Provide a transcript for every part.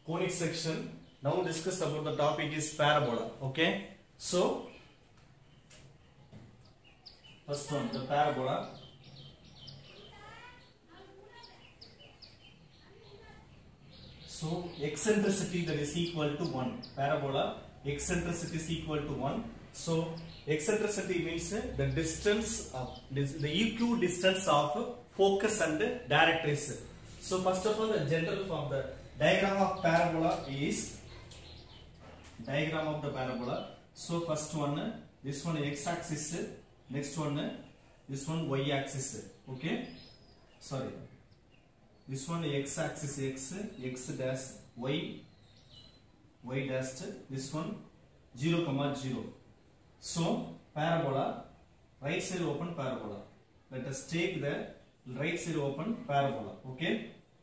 conic section now discuss about the topic is parabola okay so first one the parabola so eccentricity that is equal to 1 parabola eccentricity is equal to 1 so eccentricity means uh, the distance of this, the eq distance of focus and directrix so first of all the general form the diagram of parabola is diagram of the parabola so first one uh, this one x axis uh, next one uh, this one y axis okay sorry this one x axis x x dash y y dash this one 0 comma 0 so parabola right side open parabola let us take the right side open parabola okay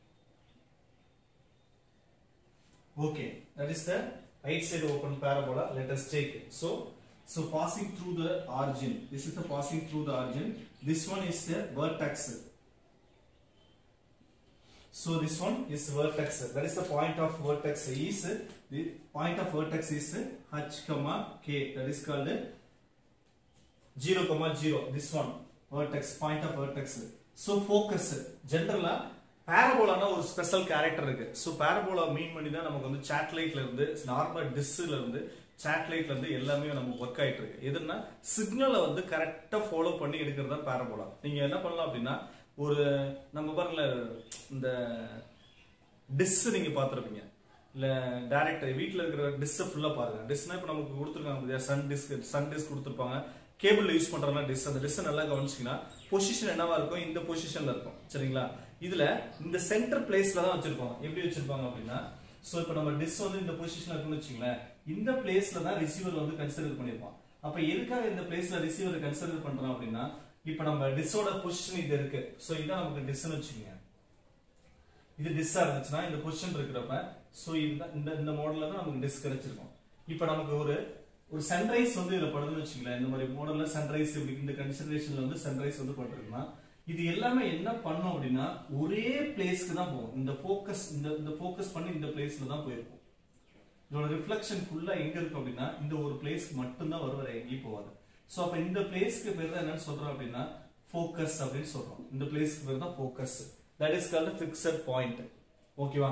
okay that is the right side open parabola let us take it so so passing through the origin this is the passing through the origin this one is the vertex so this one is vertex. That is the point of vertex is the point of vertex is h comma k. That is called 0 comma 0. This one vertex point of vertex. So focus generally பேரபோலான ஒரு special character இருக்கு so parabola mean பண்ணி தான் நமக்கு வந்து சேட்டலைட்ல இருந்து normal டிஸ்ல இருந்து சேட்டலைட்ல இருந்து எல்லாமே நமக்கு ஒர்க் ஆயிட்டு இருக்கு எதுன்னா சிக்னலை வந்து கரெக்டா ஃபாலோ பண்ணி எடுக்கிறது தான் பேரபோலா நீங்க என்ன பண்ணலாம் அப்படின்னா ஒரு நம்ம பாருங்கள இந்த டிஸ் நீங்க பார்த்துருப்பீங்க இல்ல டைரக்ட் வீட்ல இருக்கிற டிஸ் ஃபுல்லா பாருங்க டிஸ்னா இப்ப நமக்கு கொடுத்துருக்காங்க பாத்தியா சன் டிஸ்க் சன் டிஸ்க் கொடுத்துருப்பாங்க கேபிள் யூஸ் பண்றதுனா டிஸ் அந்த டிஸ் நல்லா கவனிச்சிங்கன்னா பொசிஷன் என்னவா இருக்கும் இந்த பொசிஷன்ல இருக்கும் சரிங்களா இதுல இந்த சென்டர் பிளேஸ்ல தான் வச்சிருக்கோம் எப்படி வச்சிருப்பாங்க அப்படின்னா சோ இப்போ நம்ம டிஸ் வந்து இந்த பொசிஷன்ல இருக்குன்னு வச்சுங்களேன் இந்த பிளேஸ்ல தான் ரிசீவர் வந்து கன்சிடர் பண்ணிருப்போம் அப்ப எதுக்காக இந்த பிளேஸ்ல ரிசீவர் கன்சிடர் பண்றோம் அப்படின்னா இப்ப நம்ம டிஸ்ஸோட பொசிஷன் இது இருக்கு சோ இதான் நமக்கு டிஸ்னு வச்சுக்கோங்க இது டிஸ்ஸா இருந்துச்சுன்னா இந்த பொசிஷன் இருக்கிறப்ப சோ இதுதான் இந்த இந்த மாடல்ல தான் நமக்கு டிஸ் கிடைச்சிருக்கும் இப்ப நமக்கு ஒரு ஒரு சன்ரைஸ் வந்து இதுல படுதுன்னு வச்சுங்களேன் இந்த மாதிரி மாடல்ல சன்ரைஸ் இப்படி இந்த கன்சிடரேஷன்ல வந்து சன்ரைஸ் வந்து பட்டிருக்குன்னா இது எல்லாமே என்ன பண்ணும் அப்படின்னா ஒரே பிளேஸ்க்கு தான் போகும் இந்த ஃபோக்கஸ் இந்த இந்த ஃபோக்கஸ் பண்ணி இந்த பிளேஸ்ல தான் போயிருக்கும் இதோட ரிஃப்ளெக்ஷன் ஃபுல்லா எங்க இருக்கும் அப்படின்னா இந்த ஒரு பிளேஸ்க்கு மட்டும்தான் வரும் வேற எங்கேயும் போகாது சோ அப்ப இந்த பிளேஸ்க்கு பேர் தான் என்னன்னு சொல்றோம் அப்படின்னா ஃபோக்கஸ் அப்படின்னு சொல்றோம் இந்த பிளேஸ்க்கு பேர் தான் focus that is called fixed point ஓகேவா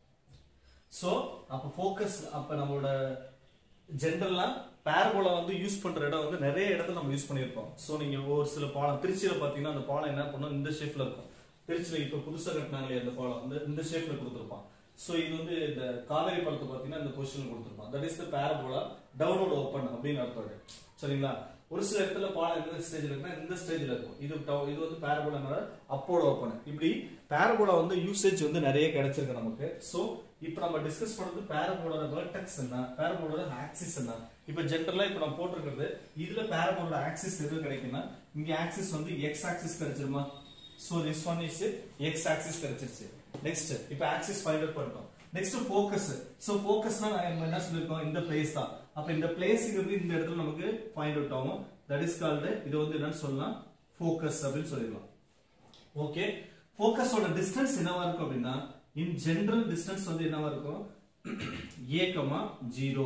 சோ அப்ப ஃபோக்கஸ் அப்ப நம்மளோட ஜென்ரலா பேரபோலா வந்து யூஸ் பண்ற இடம் வந்து நிறைய இடத்துல நம்ம யூஸ் பண்ணியிருப்போம் சோ நீங்க ஒரு சில பாலம் திருச்சியில பாத்தீங்கன்னா அந்த பாலம் என்ன பண்ணும் இந்த ஷேப்ல இருக்கும் திருச்சியில இப்ப புதுசா கட்டினாங்களே அந்த பாலம் வந்து இந்த ஷேப்ல கொடுத்துருப்பான் சோ இது வந்து இந்த காவேரி பாலத்தை பாத்தீங்கன்னா இந்த பொசிஷன் கொடுத்துருப்பான் that is the parabola downward open அப்படின்னு அர்த்தம் சரிங்களா ஒரு சில இடத்துல பாலம் எந்த ஸ்டேஜ்ல இருக்குன்னா இந்த ஸ்டேஜ்ல இருக்கும் இது டவு- இது வந்து பேரபோலா அப்போட ஓப்பன் இப்படி பேரபோலா வந்து யூசேஜ் வந்து நிறைய கிடைச்சிருக்கு நமக்கு சோ இப்போ நம்ம டிஸ்கஸ் பண்றது பேரபோலோட வெர்டெக்ஸ் என்ன பேரபோலோட ஆக்சிஸ் என்ன இப்போ ஜென்ரலா இப்போ நம்ம போட்டிருக்கிறது இதுல பேரபோலோட ஆக்சிஸ் எது கிடைக்கும்னா இங்க ஆக்சிஸ் வந்து எக்ஸ் ஆக்சிஸ் கிடைச்சிருமா so this one is X axis கிடைச்சிருச்சு நெக்ஸ்ட் இப்போ ஆக்சிஸ் ஃபைண்ட் அவுட் பண்ணிட்டோம் நெக்ஸ்ட் ஃபோக்கஸ் சோ ஃபோக்கஸ்னா நம்ம என்ன சொல்லிருக்கோம் இந்த பிளேஸ் தான் அப்ப இந்த பிளேஸ்ங்கிறது இந்த இடத்துல நமக்கு ஃபைண்ட் அவுட் ஆகும் தட் இஸ் கால்டு இது வந்து என்னன்னு சொல்லலாம் ஃபோக்கஸ் அப்படின்னு சொல்லிடலாம் ஓகே ஃபோக்கஸோட டிஸ்டன்ஸ் என்னவா இருக்கும் அப்படின்னா இன் ஜெனரல் டிஸ்டன்ஸ் வந்து என்னவா இருக்கும் A comma zero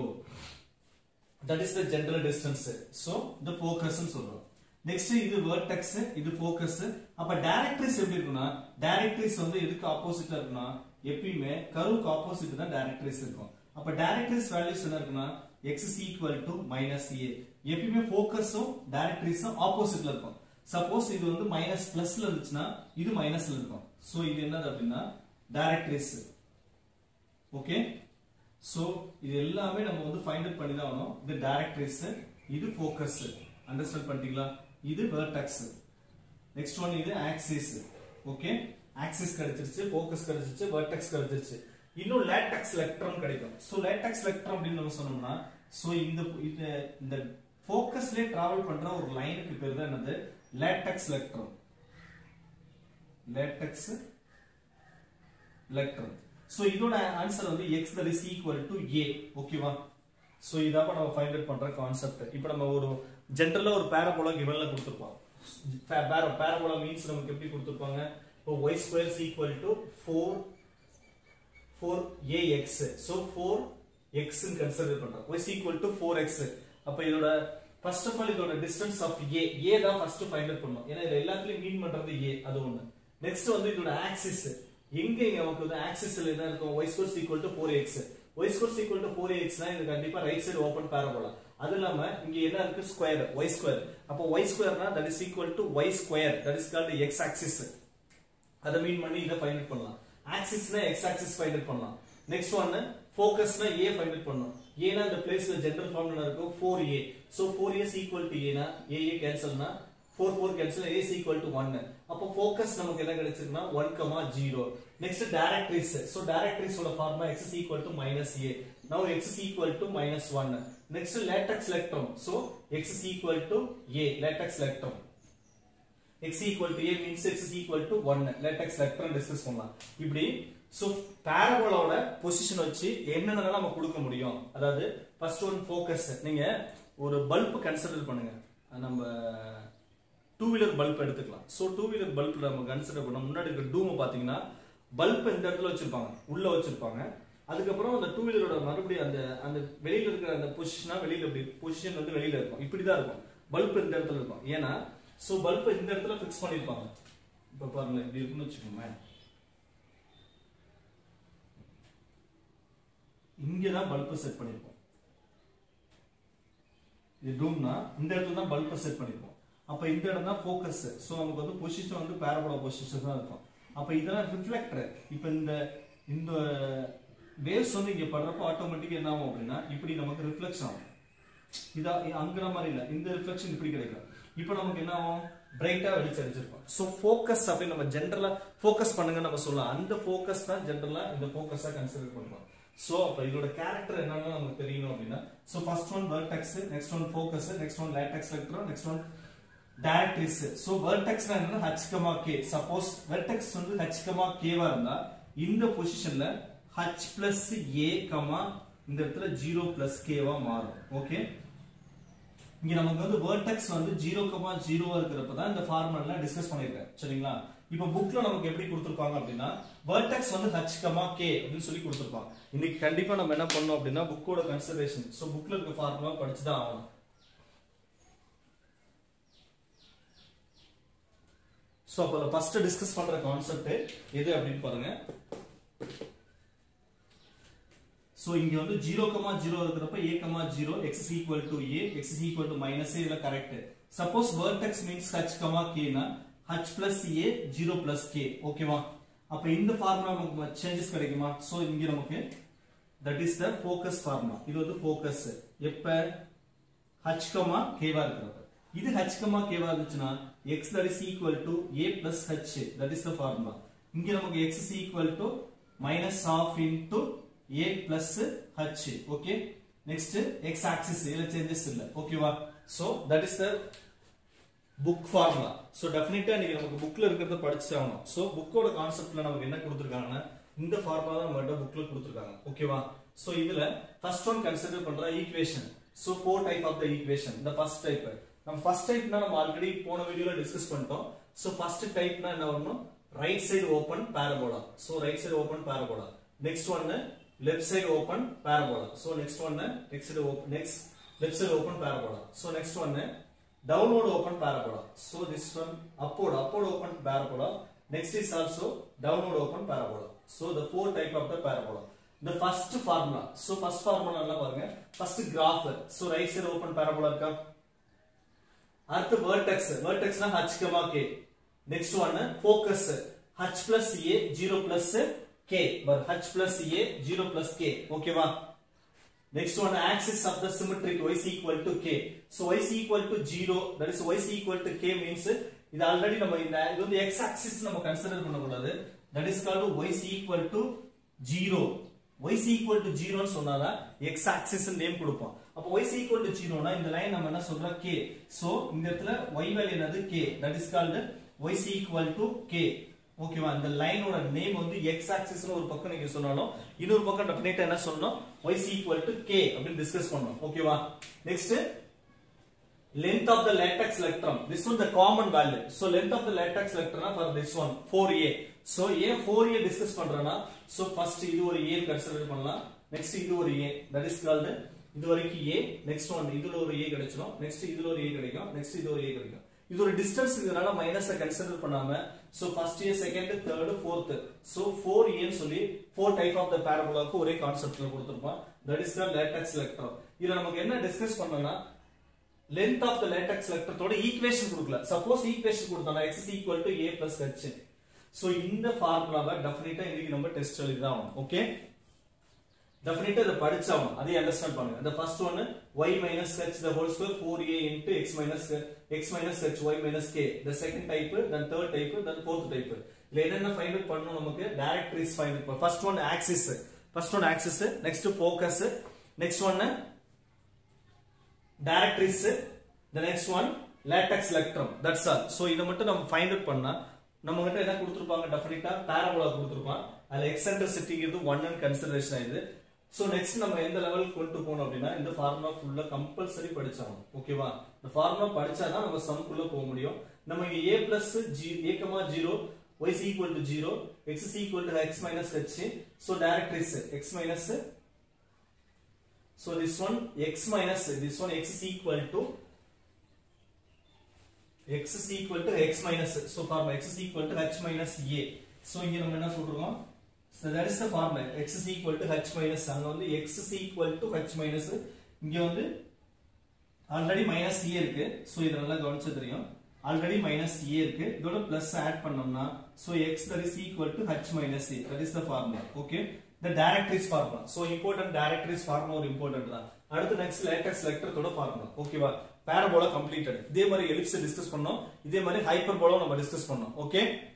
that is the general distance so இந்த ஃபோக்கஸ் சொல்றோம் நெக்ஸ்ட் இது வெர்டெக்ஸ் இது ஃபோக்கஸ் அப்ப டைரக்ட்ரிஸ் எப்படி இருக்கும்னா டைரக்ட்ரிஸ் வந்து எதுக்கு ஆப்போசிட்டா இருக்குன்னா எப்பயுமே கருவுக்கு ஆப்போசிட் தான் டைரக்ட்ரிஸ் இருக்கும் அப்ப டைரக்ட்ரிஸ் வேல்யூஸ் என்ன இருக்குன்னா x is equal to minus a எப்பயுமே ஃபோக்கஸும் டைரக்ட்ரிஸும் ஆப்போசிட்ல இருக்கும் சப்போஸ் இது வந்து மைனஸ் பிளஸ்ல இருந்துச்சுன்னா இது மைனஸ்ல இருக்கும் சோ இது என்னது அப்படின்னா டைரக்ட்ரிஸ் ஓகே சோ இது எல்லாமே நம்ம வந்து ஃபைண்ட் அவுட் பண்ணி தான் ஆகணும் இது டைரக்ட்ரிஸ் இது ஃபோக்கஸ் அண்டர்ஸ்டாண்ட் பண்ணிட்டீங்களா இது வெர்டெக்ஸ் நெக்ஸ்ட் ஒன் இது ஆக்சிஸ் ஓகே ஆக்சிஸ் கிடைச்சிருச்சு ஃபோக்கஸ் கிடைச்சிருச்சு வெர்டெக்ஸ் கிடைச்சிருச்சு இன்னும் லேட்டெக்ஸ் எலக்ட்ரான் கிடைக்கும் சோ லேட்டெக்ஸ் எலக்ட்ரான் அப்படின்னு நம்ம சொன்னோம்னா சோ இந்த இந்த இந்த ஃபோக்கஸ்லயே டிராவல் பண்ற ஒரு லைனுக்கு பேர் தான் என்னது latus rectum latus rectum so இதோட ஆன்சர் வந்து x that is equal to a ஓகேவா சோ இதாப்ப நம்ம ஃபைண்ட் அவுட் பண்ற கான்செப்ட் இப்போ நம்ம ஒரு ஜென்ரலா ஒரு பேரபோலா கிவன்ல கொடுத்திருப்பாங்க பேரபோலா மீன்ஸ் நமக்கு எப்படி கொடுத்திருப்பாங்க இப்போ y square is equal to 4 4ax so 4x ன்னு கன்சிடர் பண்றோம் y is equal to 4x அப்ப இதோட ஃபர்ஸ்ட் ஆஃப் ஆல் இதோட டிஸ்டன்ஸ் ஆஃப் a a தான் ஃபர்ஸ்ட் ஃபைண்ட் அவுட் பண்ணனும் ஏன்னா இது எல்லாத்துலயும் மீன் பண்றது a அது ஒண்ணு நெக்ஸ்ட் வந்து இதோட ஆக்சிஸ் எங்க இங்க நமக்கு வந்து ஆக்சிஸ்ல என்ன இருக்கும் y square is equal to 4x y square is equal to 4x னா இது கண்டிப்பா ரைட் சைடு ஓபன் பாராபோலா அது இல்லாம இங்க என்ன இருக்கு ஸ்கொயர் y ஸ்கொயர் அப்ப y ஸ்கொயர்னா that is equal to y square that is called x axis அத மீன் பண்ணி இத ஃபைண்ட் அவுட் பண்ணலாம் ஆக்சிஸ்னா x ஆக்சிஸ் ஃபைண்ட் அவுட் பண்ணலாம் நெக்ஸ்ட் ஒன் ஃபோக்கஸ்னா a ஃபைண்ட் அவுட் பண்ணனும் ஏனா இந்த பிளேஸ்ல ஜெனரல் ஃபார்முலா இருக்கும் 4a so 4a is equal to a னா a a கேன்சல்னா 4 4 cancel a is equal to 1 அப்போ ஃபோக்கஸ் நமக்கு என்ன கிடைச்சிருக்குனா 1 0 நெக்ஸ்ட் டைரக்ட்ரிஸ் சோ டைரக்ட்ரிஸ் ஓட formula x is equal to minus a now x is equal to minus 1 next latex electron so x is equal to a latex electron x equal to a means x is equal to 1 latex electron discuss பண்ணலாம் இப்படி so பாரபோலாவோட position வச்சு என்னென்ன நம்ம கொடுக்க முடியும் அதாவது first one focus நீங்க ஒரு பல்ப் கன்சிடர் பண்ணுங்க நம்ம டூ வீலர் பல்ப் எடுத்துக்கலாம் சோ டூ வீலர் பல்ப் நம்ம கன்சிடர் பண்ண முன்னாடி இருக்க டூம் பாத்தீங்கன்னா பல்ப் இந்த இடத்துல வச்சிருப்பாங்க உள்ள வச்சிருப்பாங்க அதுக்கப்புறம் அந்த டூ வீலரோட மறுபடியும் அந்த அந்த வெளியில இருக்கிற அந்த பொசிஷனா வெளியில இப்படி பொசிஷன் வந்து வெளியில இருக்கும் இப்படிதான் இருக்கும் பல்ப் இந்த இடத்துல இருக்கும் ஏன்னா சோ பல்ப் இந்த இடத்துல ஃபிக்ஸ் பண்ணிருப்பாங்க இப்ப பாருங்க இப்படி இருக்குன்னு வச்சுக்கோங்க இங்க தான் பல்ப் செட் பண்ணிருப்போம் இது டூம்னா இந்த இடத்துல தான் பல்ப் செட் பண்ணிருப்போம் அப்ப இந்த இடம் தான் ஃபோக்கஸ் சோ நமக்கு வந்து பொசிஷன் வந்து பாரபோலா பொசிஷன் தான் இருக்கும் அப்ப இதெல்லாம் ரிஃப்ளெக்டர் இப்ப இந்த இந்த வேவ்ஸ் வந்து இங்க படுறப்ப ஆட்டோமேட்டிக்கா என்ன ஆகும் அப்படின்னா இப்படி நமக்கு ரிஃப்ளெக்ஷன் ஆகும் இதா அங்குற மாதிரி இல்ல இந்த ரிஃப்ளெக்ஷன் இப்படி கிடைக்கும் இப்போ நமக்கு என்ன ஆகும் பிரைட்டா வெளிச்சடிச்சிருக்கும் சோ ஃபோக்கஸ் அப்படி நம்ம ஜென்ரலா ஃபோக்கஸ் பண்ணுங்க நம்ம சொல்லலாம் அந்த ஃபோக்கஸ் தான் ஜென்ரலா இந்த ஃபோக்கஸா கன்சிடர் பண்றோம் சோ அப்ப இதோட கேரக்டர் என்னன்னு நமக்கு தெரியணும் அப்படின்னா so first one vertex next one focus next one latus rectum next one directrix so வெர்டெக்ஸ்னா என்ன h k சப்போஸ் வெர்டெக்ஸ் வந்து h k வா இருந்தா இந்த பொசிஷன்ல h plus a இந்த இடத்துல 0 plus k வா மாறும் ஓகே இங்க நமக்கு வந்து வெர்டெக்ஸ் வந்து 0 0 இருக்கிறப்ப தான் இந்த ஃபார்முலா டிஸ்கஸ் பண்ணிருக்கேன் சரிங்களா இப்போ புக்ல நமக்கு எப்படி கொடுத்திருப்பாங்க அப்படின்னா வெர்டெக்ஸ் வந்து h k அப்படின்னு சொல்லி கொடுத்திருப்பாங்க இன்னைக்கு கண்டிப்பா நம்ம என்ன பண்ணோம் அப்படின்னா புக்கோட கன்சிடரேஷன் சோ புக்ல இருக்க ஃபார்முலா படிச்சு தான் ஆகணும் சோ அப்போ ஃபர்ஸ்ட் டிஸ்கஸ் பண்ற கான்செப்ட் எது அப்படின்னு பாருங்க சோ இங்க வந்து 0 கமா 0 இருக்கிறப்ப a comma 0 x is equal to a x is equal to minus a இதெல்லாம் correct suppose vertex means h comma k னா h plus a 0 plus k ஓகேவா அப்ப இந்த ஃபார்முலா நமக்கு சேஞ்சஸ் கிடைக்குமா சோ இங்க நமக்கு that is the focus formula இது வந்து ஃபோக்கஸ் எப்ப h கமா k வா இருக்கிறப்ப இது h கமா k வா இருந்துச்சுன்னா x that is equal to a plus h that is the formula இங்க நமக்கு x is equal to minus half into a plus h okay next x axis இதுல changes இல்ல ஓகேவா so that is the book formula so definitely நீங்க நமக்கு புக்ல இருக்கிறத படிச்சு ஆகணும் so புக்கோட கான்செப்ட்ல நமக்கு என்ன கொடுத்திருக்காங்கன்னா இந்த ஃபார்முலா தான் நம்மகிட்ட புக்ல கொடுத்திருக்காங்க ஓகேவா so இதுல ஃபர்ஸ்ட் ஒன் கன்சிடர் பண்ற equation so four type of the equation the first type நம்ம ஃபர்ஸ்ட் டைப்னா நம்ம ஆல்ரெடி போன வீடியோல டிஸ்கஸ் பண்ணிட்டோம் சோ ஃபர்ஸ்ட் டைப்னா என்ன வரணும் right side open parabola so right side open parabola next one left side open parabola so next one next side open next left side open parabola so next one downward open parabola so this one upward upward open parabola next is also downward open parabola so the four type of the parabola the first formula so first formula எல்லாம் பாருங்க first graph so right side open parabola இருக்கா அடுத்து vertex vertexனா h k next one focus h plus a 0 plus k but h plus a 0 plus k ஓகேவா next one axis of the symmetric y is equal to k so y is equal to 0 that is y is equal to k means இது already நம்ம இந்த இது வந்து x axis நம்ம consider பண்ண கூடாது that is called y is equal to 0 y is equal to 0 னு சொன்னாதான் x axis நேம் கொடுப்போம் அப்ப y is equal to 0 னா இந்த லைன் நம்ம என்ன சொல்றோம் k so இந்த இடத்துல y வேல்யூ என்னது k that is called y is equal to k ஓகேவா இந்த லைனோட நேம் வந்து x ஆக்சிஸ்னு ஒரு பக்கம் நீங்க சொன்னாலும் இன்னொரு பக்கம் டெஃபினட்டா என்ன சொல்லணும் y is equal to k அப்படின்னு டிஸ்கஸ் பண்ணோம் ஓகேவா next length of the latex electron this one the common value so length of the latex electron for this one 4a so ஏன் 4a டிஸ்கஸ் பண்றேன்னா சோ ஃபர்ஸ்ட் இது ஒரு a consider பண்ணலாம் next இது ஒரு a தட் இஸ் கால்டு இது வரைக்கும் a next one இதுல ஒரு a கிடைச்சிடும் நெக்ஸ்ட் இதுல ஒரு a கிடைக்கும் நெக்ஸ்ட் இது ஒரு a கிடைக்கும் இது ஒரு டிஸ்டன்ஸ் இதனால மைனஸ கன்சிடர் பண்ணாம so first year second third fourth so 4 ஏன்னு சொல்லி ஃபோர் டைப் ஆஃப் த பேரபோலாக்கு ஒரே கான்செப்ட்ல கொடுத்திருப்பான் that is the latus rectum இதுல நமக்கு என்ன டிஸ்கஸ் பண்ணோம்னா லென்த் ஆஃப் த லேட்டக்ஸ் லெக்டரோட ஈக்குவேஷன் கொடுக்கல சப்போஸ் ஈக்குவேஷன் கொடுத்தோம்னா x is equal to a plus h so இந்த ஃபார்முலாவை டெஃபினட்டா இன்னைக்கு நம்ம டெஸ்ட் எழுதி தான் ஆகணும் ஓகே டெஃபினட்டா இதை படிச்சாகணும் அதை அண்டர்ஸ்டாண்ட் பண்ணுங்க இந்த first one y minus h the whole square 4a into x minus x minus h y minus k the second type then third type then fourth type இதுல என்னென்ன ஃபைண்ட் அவுட் பண்ணனும் நமக்கு directrix find out first one axis first one axis next focus next one directrix the next one latex electrum that's all so இத மட்டும் நம்ம find out பண்ணா நம்ம கிட்ட என்ன கொடுத்திருப்பாங்க டெஃபினட்டா பாராபோலா கொடுத்திருப்பான் அதுல எக்ஸென்ட்ரிசிட்டி இது 1 ன்னு கன்சிடரேஷன் ஆயிடுது சோ நெக்ஸ்ட் நம்ம எந்த லெவலுக்கு கொண்டு போகணும் அப்படின்னா இந்த ஃபார்முலா ஃபுல்லா கம்பல்சரி படிச்சாகணும் ஓகேவா இந்த ஃபார்முலா படிச்சாதான் நம்ம சம்க்குள்ள போக முடியும் நம்ம இங்க a plus g a comma zero y is equal to 0 x is equal to x minus h so directrix x minus so this one x minus this one x is equal to x is equal to x minus so formula x is equal to h minus a so இங்க நம்ம என்ன சொல்றோம் so that is the formula x is equal to h minus அங்க வந்து x is equal to h minus இங்க வந்து already minus a இருக்கு so இது நல்லா கவனிச்சு தெரியும் ஆல்ரெடி மைனஸ் ஏ இருக்கு இதோட பிளஸ் ஆட் பண்ணோம்னா so x that is equal to h minus a that is the formula okay the directrix formula so important directrix formula ஒரு இம்பார்ட்டன்ட் தான் அடுத்து நெக்ஸ்ட் லேட்டக்ஸ் லெக்டரோட ஃபார்முலா ஓகேவா பேரபோலா கம்ப்ளீட்டட் இதே மாதிரி எலிப்ஸ் டிஸ்கஸ் பண்ணோம் இதே மாதிரி ஹைப்பர்போலா நம்ம டிஸ்கஸ் பண்ணோம் ஓகே